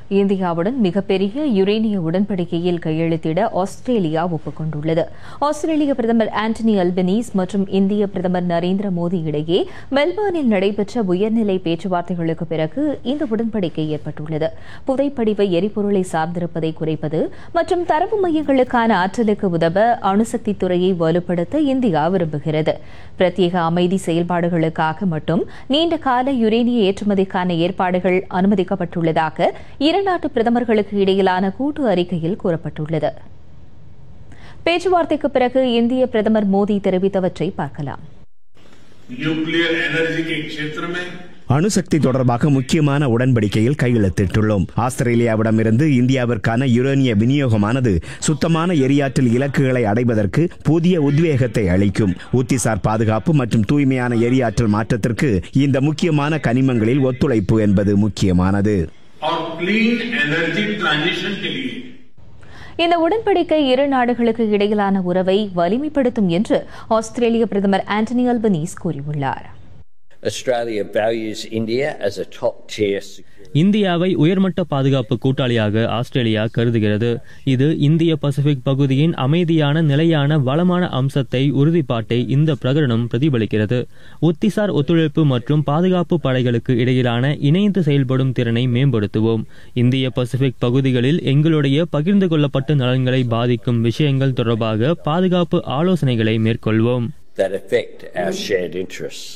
இந்தியாவுடன் மிகப்பெரிய யுரேனிய உடன்படிக்கையில் கையெழுத்திட ஆஸ்திரேலியா ஒப்புக்கொண்டுள்ளது ஆஸ்திரேலிய பிரதமர் ஆண்டனி அல்பனீஸ் மற்றும் இந்திய பிரதமர் நரேந்திர மோடி இடையே மெல்பர்னில் நடைபெற்ற உயர்நிலை பேச்சுவார்த்தைகளுக்கு பிறகு இந்த உடன்படிக்கை ஏற்பட்டுள்ளது புதைப்படிவ எரிபொருளை சார்ந்திருப்பதை குறைப்பது மற்றும் தரவு மையங்களுக்கான ஆற்றலுக்கு உதவ அணுசக்தி துறையை வலுப்படுத்த இந்தியா விரும்புகிறது பிரத்யேக அமைதி செயல்பாடுகளுக்காக மட்டும் நீண்ட கால யுரேனிய ஏற்றுமதிக்கான ஏற்பாடுகள் அனுமதிக்கப்பட்டுள்ளதாக இரு நாட்டு பிரதமர்களுக்கு இடையிலான கூட்டு அறிக்கையில் கூறப்பட்டுள்ளது பேச்சுவார்த்தைக்கு பிறகு இந்திய பிரதமர் மோடி தெரிவித்தவற்றை பார்க்கலாம் न्यूक्लियर एनर्जी के क्षेत्र में அணுசக்தி தொடர்பாக முக்கியமான உடன்படிக்கையில் கையெழுத்திட்டுள்ளோம் ஆஸ்திரேலியாவிடமிருந்து இந்தியாவிற்கான யுரேனிய விநியோகமானது சுத்தமான எரியாற்றல் இலக்குகளை அடைவதற்கு புதிய உத்வேகத்தை அளிக்கும் உத்திசார் பாதுகாப்பு மற்றும் தூய்மையான எரியாற்றல் மாற்றத்திற்கு இந்த முக்கியமான கனிமங்களில் ஒத்துழைப்பு என்பது முக்கியமானது और क्लीन एनर्जी ट्रांजिशन के लिए இந்த உடன்படிக்கை இரு நாடுகளுக்கு இடையிலான உறவை வலிமைப்படுத்தும் என்று ஆஸ்திரேலிய பிரதமர் ஆண்டனி அல்பனீஸ் கூறியுள்ளார் Australia values India as a top tier. இந்தியாவை உயர்மட்ட பாதுகாப்பு கூட்டாளியாக ஆஸ்திரேலியா கருதுகிறது இது இந்திய பசிபிக் பகுதியின் அமைதியான நிலையான வளமான அம்சத்தை உறுதிப்பாட்டை இந்த பிரகடனம் பிரதிபலிக்கிறது உத்திசார் ஒத்துழைப்பு மற்றும் பாதுகாப்பு படைகளுக்கு இடையிலான இணைந்து செயல்படும் திறனை மேம்படுத்துவோம் இந்திய பசிபிக் பகுதிகளில் எங்களுடைய பகிர்ந்து கொள்ளப்பட்ட நலன்களை பாதிக்கும் விஷயங்கள் தொடர்பாக பாதுகாப்பு ஆலோசனைகளை மேற்கொள்வோம் that affect our shared interests.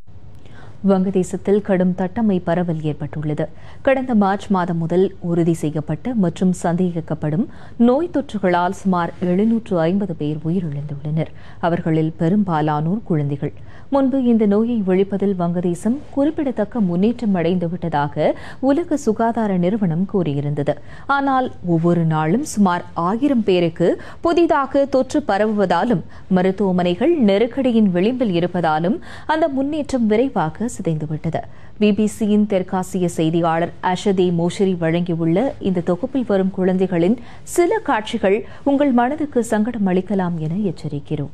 வங்கதேசத்தில் கடும் தட்டம்மை பரவல் ஏற்பட்டுள்ளது கடந்த மார்ச் மாதம் முதல் உறுதி செய்யப்பட்ட மற்றும் சந்தேகிக்கப்படும் நோய் தொற்றுகளால் சுமார் எழுநூற்று ஐம்பது பேர் உயிரிழந்துள்ளனர் அவர்களில் பெரும்பாலானோர் குழந்தைகள் முன்பு இந்த நோயை ஒழிப்பதில் வங்கதேசம் குறிப்பிடத்தக்க முன்னேற்றம் அடைந்துவிட்டதாக உலக சுகாதார நிறுவனம் கூறியிருந்தது ஆனால் ஒவ்வொரு நாளும் சுமார் ஆயிரம் பேருக்கு புதிதாக தொற்று பரவுவதாலும் மருத்துவமனைகள் நெருக்கடியின் விளிம்பில் இருப்பதாலும் அந்த முன்னேற்றம் விரைவாக சிதைந்துவிட்டது பிபிசியின் தெற்காசிய செய்தியாளர் அஷதே மோஷரி வழங்கியுள்ள இந்த தொகுப்பில் வரும் குழந்தைகளின் சில காட்சிகள் உங்கள் மனதுக்கு சங்கடம் அளிக்கலாம் என எச்சரிக்கிறோம்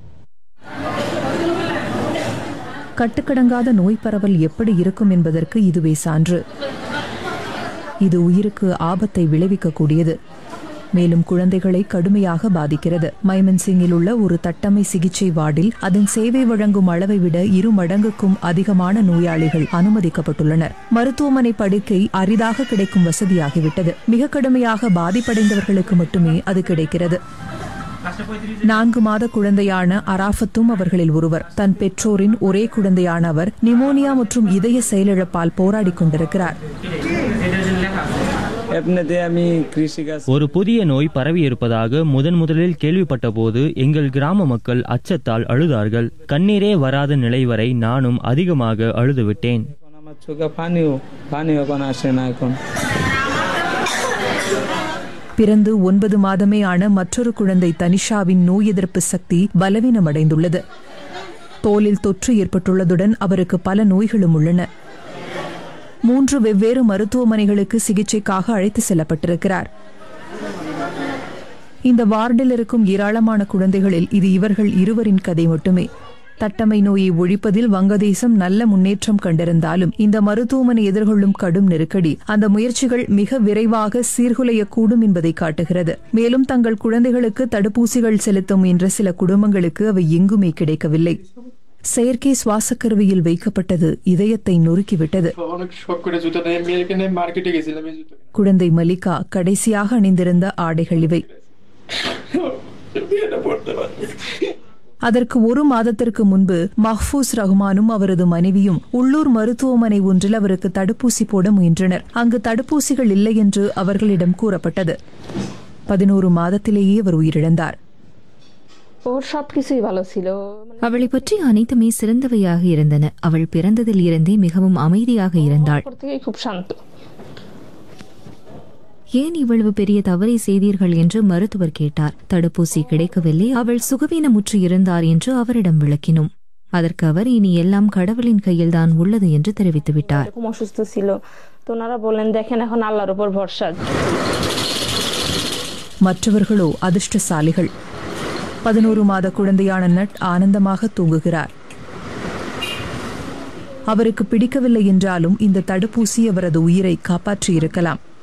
கட்டுக்கடங்காத நோய் பரவல் எப்படி இருக்கும் என்பதற்கு இதுவே சான்று இது உயிருக்கு ஆபத்தை விளைவிக்கக்கூடியது மேலும் குழந்தைகளை கடுமையாக பாதிக்கிறது மைமன் சிங்கில் உள்ள ஒரு தட்டமை சிகிச்சை வார்டில் அதன் சேவை வழங்கும் அளவை விட இரு மடங்குக்கும் அதிகமான நோயாளிகள் அனுமதிக்கப்பட்டுள்ளனர் மருத்துவமனை படுக்கை அரிதாக கிடைக்கும் வசதியாகிவிட்டது மிக கடுமையாக பாதிப்படைந்தவர்களுக்கு மட்டுமே அது கிடைக்கிறது நான்கு மாத குழந்தையான அராஃபத்தும் அவர்களில் ஒருவர் தன் பெற்றோரின் ஒரே குழந்தையான அவர் நிமோனியா மற்றும் இதய செயலிழப்பால் போராடிக் கொண்டிருக்கிறார் ஒரு புதிய நோய் பரவி இருப்பதாக முதன் முதலில் கேள்விப்பட்ட போது எங்கள் கிராம மக்கள் அச்சத்தால் அழுதார்கள் கண்ணீரே வராத நிலை வரை நானும் அதிகமாக அழுதுவிட்டேன் பிறந்து ஒன்பது மாதமே ஆன மற்றொரு குழந்தை தனிஷாவின் நோய் எதிர்ப்பு சக்தி பலவீனமடைந்துள்ளது தோலில் தொற்று ஏற்பட்டுள்ளதுடன் அவருக்கு பல நோய்களும் உள்ளன மூன்று வெவ்வேறு மருத்துவமனைகளுக்கு சிகிச்சைக்காக அழைத்து செல்லப்பட்டிருக்கிறார் இந்த வார்டில் இருக்கும் ஏராளமான குழந்தைகளில் இது இவர்கள் இருவரின் கதை மட்டுமே தட்டமை நோயை ஒழிப்பதில் வங்கதேசம் நல்ல முன்னேற்றம் கண்டிருந்தாலும் இந்த மருத்துவமனை எதிர்கொள்ளும் கடும் நெருக்கடி அந்த முயற்சிகள் மிக விரைவாக சீர்குலையக்கூடும் என்பதை காட்டுகிறது மேலும் தங்கள் குழந்தைகளுக்கு தடுப்பூசிகள் செலுத்த முயன்ற சில குடும்பங்களுக்கு அவை எங்குமே கிடைக்கவில்லை செயற்கை சுவாசக்கருவியில் வைக்கப்பட்டது இதயத்தை நொறுக்கிவிட்டது குழந்தை மலிகா கடைசியாக அணிந்திருந்த ஆடைகள் இவை அதற்கு ஒரு மாதத்திற்கு முன்பு மஹ்பூஸ் ரஹ்மானும் அவரது மனைவியும் உள்ளூர் மருத்துவமனை ஒன்றில் அவருக்கு தடுப்பூசி போட முயன்றனர் அங்கு தடுப்பூசிகள் இல்லை என்று அவர்களிடம் கூறப்பட்டது பதினோரு மாதத்திலேயே அவர் உயிரிழந்தார் ওর সবকিছুই ভালো ছিল அவளை பற்றி அனைத்துமே சிறந்தவையாக இருந்தன அவள் பிறந்ததில் இருந்தே மிகவும் அமைதியாக இருந்தாள் ওর থেকেই খুব শান্ত ஏன் இவ்வளவு பெரிய தவறை செய்தீர்கள் என்று மருத்துவர் கேட்டார் தடுப்பூசி கிடைக்கவில்லை அவள் சுகவீனமுற்று இருந்தார் என்று அவரிடம் விளக்கினோம் அதற்கு அவர் இனி எல்லாம் கடவுளின் கையில்தான் உள்ளது என்று தெரிவித்துவிட்டார் এরকম অসুস্থ ছিল তো ওনারা বললেন দেখেন এখন আল্লাহর উপর ভরসা மற்றவர்களோ அதிர்ஷ்டசாலிகள் பதினோரு மாத குழந்தையான நட் ஆனந்தமாக தூங்குகிறார் அவருக்கு பிடிக்கவில்லை என்றாலும் இந்த தடுப்பூசி அவரது உயிரை காப்பாற்றியிருக்கலாம்